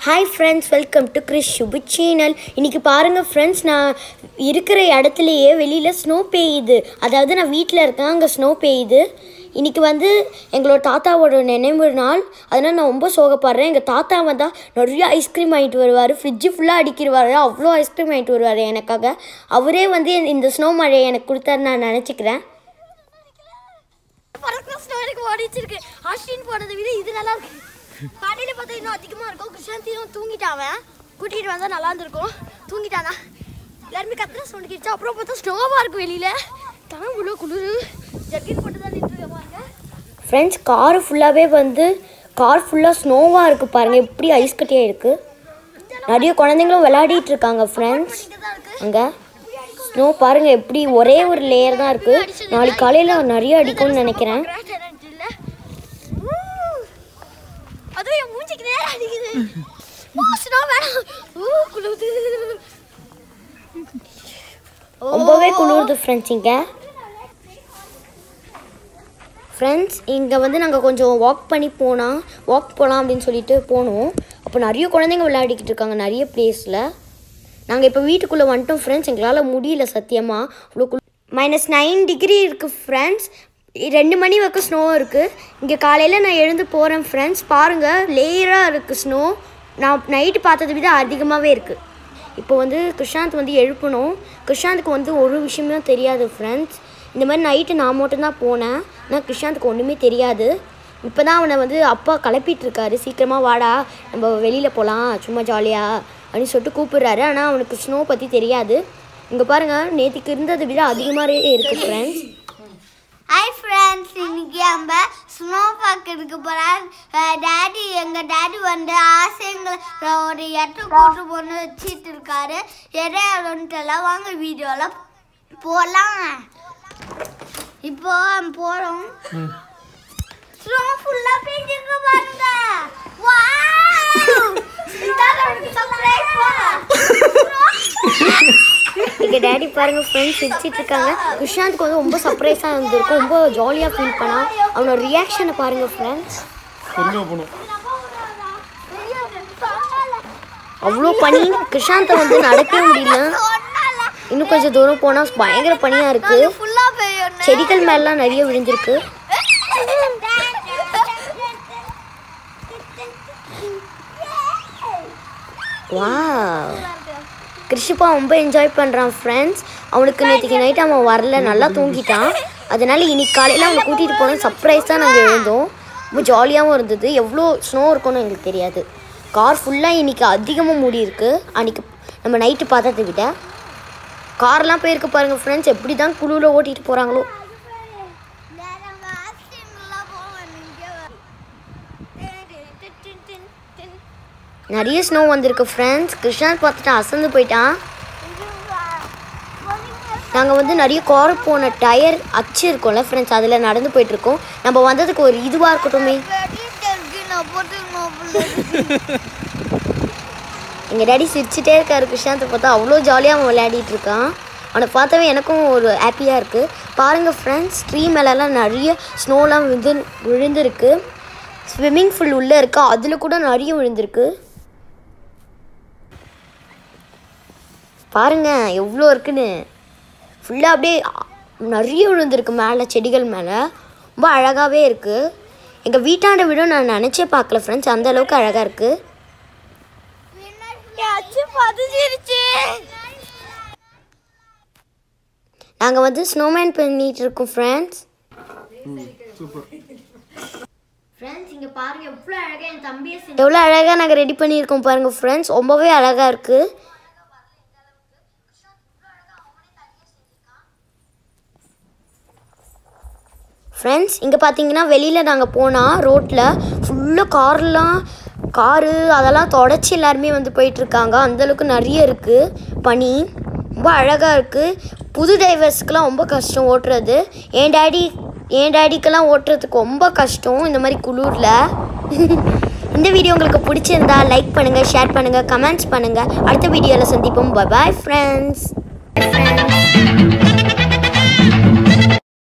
Hi friends welcome to Chris Subbu channel இன்றைக்கி பாருங்கள் friends நான் இருக்கிற இடத்துலையே வெளியில் ஸ்னோ பெய்யுது அதாவது நான் வீட்டில் இருக்கேன் அங்கே ஸ்னோ பெய்யுது இன்றைக்கி வந்து எங்களோட தாத்தாவோட நினைவு நாள் அதனால் நான் ரொம்ப சோகப்படுறேன் எங்கள் தாத்தா வந்தால் நிறைய ஐஸ்கிரீம் வாங்கிட்டு வருவார் ஃப்ரிட்ஜு ஃபுல்லாக அடிக்கிடுவார் அவ்வளோ ஐஸ்கிரீம் வாங்கிட்டு வருவார் எனக்காக அவரே வந்து இந்த ஸ்னோ மழையை எனக்கு கொடுத்தாரு நான் நினச்சிக்கிறேன் பறக்கிற ஸ்னோ எனக்கு ஓடிச்சிருக்கு அஸ்வின் போனதை விட இது நல்லா இருக்கு காலையில பார்த்தா இன்னும் அதிகமா இருக்கும் கிருஷ்ணாந்தியும் தூங்கிட்டான் அவன் கூட்டிட்டு வந்தா நல்லா இருந்திருக்கும் தூங்கிட்டானா எல்லாருமே கத்துற சவுண்ட் கேட்டுச்சு அப்புறம் பார்த்தா ஸ்னோவா இருக்கு வெளியில தான் இவ்வளோ குளிர் ஜர்கின் போட்டு தான் நின்று பாருங்க ஃப்ரெண்ட்ஸ் கார் ஃபுல்லாகவே வந்து கார் ஃபுல்லாக ஸ்னோவாக இருக்குது பாருங்கள் எப்படி ஐஸ் கட்டியாக இருக்குது நிறைய குழந்தைங்களும் விளையாடிட்டு இருக்காங்க ஃப்ரெண்ட்ஸ் இங்கே தான் இருக்கு அங்கே ஸ்னோ பாருங்கள் எப்படி ஒரே ஒரு லேயர் தான் இருக்குது நாளைக்கு காலையில் நிறைய அடிக்கும்னு நினைக்கிறேன் கிராஷ் எனர்ஜி இல்ல ஊ. அதுவும் என் மூஞ்சிக்கு நேரம் அடிக்குது ஓ ஸ்னோ வேணாம் ஊ குளுது ரொம்பவே குளிருது ஃப்ரெண்ட்ஸ் இங்கே ஃப்ரெண்ட்ஸ் இங்கே வந்து நாங்கள் கொஞ்சம் வாக் பண்ணி போனால் வாக் போகலாம் அப்படின்னு சொல்லிட்டு போனோம் அப்போ நிறைய குழந்தைங்க விளையாடிக்கிட்டு இருக்காங்க நிறைய பிளேஸில் நாங்கள் இப்போ வீட்டுக்குள்ளே வந்துட்டோம் ஃப்ரெண்ட்ஸ் எங்களால் முடியல சத்தியமாக அவ்வளோ குளி மைனஸ் நைன் டிகிரி இருக்குது ஃப்ரெண்ட்ஸ் ரெண்டு மணி வரைக்கும் ஸ்னோ இருக்குது இங்கே காலையில் நான் எழுந்து போகிறேன் ஃப்ரெண்ட்ஸ் பாருங்கள் லேயராக இருக்குது ஸ்னோ நான் நைட்டு பார்த்ததை விட அதிகமாகவே இருக்குது இப்போ வந்து கிருஷாந்த் வந்து எழுப்பணும் கிருஷாந்துக்கு வந்து ஒரு விஷயமே தெரியாது ஃப்ரெண்ட்ஸ் இந்த மாதிரி நைட்டு நான் மட்டும்தான் போனேன் ஆனால் கிருஷாந்துக்கு ஒன்றுமே தெரியாது இப்போ தான் அவனை வந்து அப்பா கிளப்பிட்டு இருக்காரு சீக்கிரமாக வாடா நம்ம வெளியில் போகலாம் சும்மா ஜாலியாக அப்படின்னு சொல்லிட்டு கூப்பிடுறாரு ஆனால் அவனுக்கு ஸ்னோ பற்றி தெரியாது இங்கே பாருங்கள் நேற்றுக்கு இருந்ததை விட அதிகமாகவே இருக்குது ஃப்ரெண்ட்ஸ் ஹாய் ஃப்ரெண்ட்ஸ் இன்னைக்கு நம்ம ஸ்னோ பார்க்கறதுக்கு போகிறோம் டேடி எங்கள் டேடி வந்து ஆசைங்களை ஒரு இடத்துக்கு கூட்டு போன்னு வச்சிட்டு இருக்காரு எல்லாம் வாங்க வீடியோவில் போகலாம் இப்போ போகிறோம் ஸ்னோ ஃபுல்லாக பேஞ்சிருக்கு பாருங்க வாவ் இதான் நமக்கு surprise வா. எங்கள் டேடி பாருங்க ஃப்ரெண்ட்ஸ் சிரிச்சிட்டு இருக்காங்க கிருஷாந்துக்கு வந்து ரொம்ப சர்ப்ரைஸாக இருந்திருக்கும் ரொம்ப ஜாலியாக ஃபீல் பண்ணான் அவனோட ரியாக்ஷனை பாருங்கள் ஃப்ரெண்ட்ஸ் பொறுமையாக போகணும் அவ்வளோ பனி கிருஷாந்தை வந்து நடக்கவே முடியல சொன்னால இன்னும் கொஞ்சம் தூரம் போனால் பயங்கர பனியாக இருக்குது ஃபுல்லாக பெய்யும் செடிகள் மேலாம் நிறைய விழுந்திருக்கு வா கிருஷிப்பா ரொம்ப என்ஜாய் பண்ணுறான் ஃப்ரெண்ட்ஸ் அவனுக்கு நேற்றுக்கு நைட் அவன் வரல நல்லா தூங்கிட்டான் அதனால இன்னைக்கு காலையில் அவனை கூட்டிகிட்டு போனோம் சர்ப்ரைஸ் தான் நாங்கள் எழுந்தோம் ரொம்ப ஜாலியாகவும் இருந்தது எவ்வளோ ஸ்னோ இருக்கும்னு எங்களுக்கு தெரியாது கார் ஃபுல்லாக இன்னைக்கு அதிகமாக மூடி இருக்கு அன்றைக்கி நம்ம நைட்டு பார்த்ததை விட கார்லாம் போயிருக்கு பாருங்கள் ஃப்ரெண்ட்ஸ் எப்படி தான் குழுவில் ஓட்டிகிட்டு போகிறாங்களோ நிறைய ஸ்னோ வந்திருக்கு ஃப்ரெண்ட்ஸ் கிருஷ்ணாந்த் பார்த்துட்டு அசந்து போயிட்டான் நாங்கள் வந்து நிறைய கார் போன டயர் அச்சு இருக்கும்ல ஃப்ரெண்ட்ஸ் அதில் நடந்து போயிட்டுருக்கோம் நம்ம வந்ததுக்கு ஒரு இதுவாக இருக்கட்டுமே எங்கள் டேடி சிரிச்சிட்டே இருக்காரு கிருஷ்ணாந்தை பார்த்தா அவ்வளோ ஜாலியாக அவன் விளையாடிட்டு இருக்கான் அவனை பார்த்தாவே எனக்கும் ஒரு ஹாப்பியாக இருக்குது பாருங்கள் ஃப்ரெண்ட்ஸ் ட்ரீ மேலெல்லாம் நிறைய ஸ்னோலாம் விழுந்து விழுந்திருக்கு ஸ்விம்மிங் ஃபுல் உள்ளே இருக்கா அதில் கூட நிறைய விழுந்திருக்கு பாருங்க எவ்வளோ இருக்குன்னு ஃபுல்லாக அப்படியே நிறைய விழுந்திருக்கு மேலே செடிகள் மேலே ரொம்ப அழகாகவே இருக்குது எங்கள் வீட்டாண்ட விட நான் நினச்சே பார்க்கல ஃப்ரெண்ட்ஸ் அந்த அளவுக்கு அழகாக இருக்குது அச்சு பதிச்சிருச்சு நாங்கள் வந்து ஸ்னோமேன் பண்ணிட்டு இருக்கோம் ஃப்ரெண்ட்ஸ் சூப்பர் ஃப்ரெண்ட்ஸ் இங்கே பாருங்க எவ்வளோ அழகாக என் தம்பியை எவ்வளோ அழகாக நாங்கள் ரெடி பண்ணியிருக்கோம் பாருங்க ஃப்ரெண்ட்ஸ் ரொம்பவே அழகாக இருக்குது ஃப்ரெண்ட்ஸ் இங்கே பார்த்தீங்கன்னா வெளியில் நாங்கள் போனால் ரோட்டில் ஃபுல்லாக கார்லாம் காரு அதெல்லாம் தொடச்சி எல்லாருமே வந்து போயிட்டுருக்காங்க அந்தளவுக்கு நிறைய இருக்குது பனி ரொம்ப அழகாக இருக்குது புது டிரைவர்ஸ்க்குலாம் ரொம்ப கஷ்டம் ஓட்டுறது என் டேடி என் டேடிக்கெல்லாம் ஓட்டுறதுக்கு ரொம்ப கஷ்டம் இந்த மாதிரி குளூரில் இந்த வீடியோ உங்களுக்கு பிடிச்சிருந்தா லைக் பண்ணுங்கள் ஷேர் பண்ணுங்கள் கமெண்ட்ஸ் பண்ணுங்கள் அடுத்த வீடியோவில் சந்திப்போம் பாய் ஃப்ரெண்ட்ஸ் ஃப்ரெண்ட்ஸ்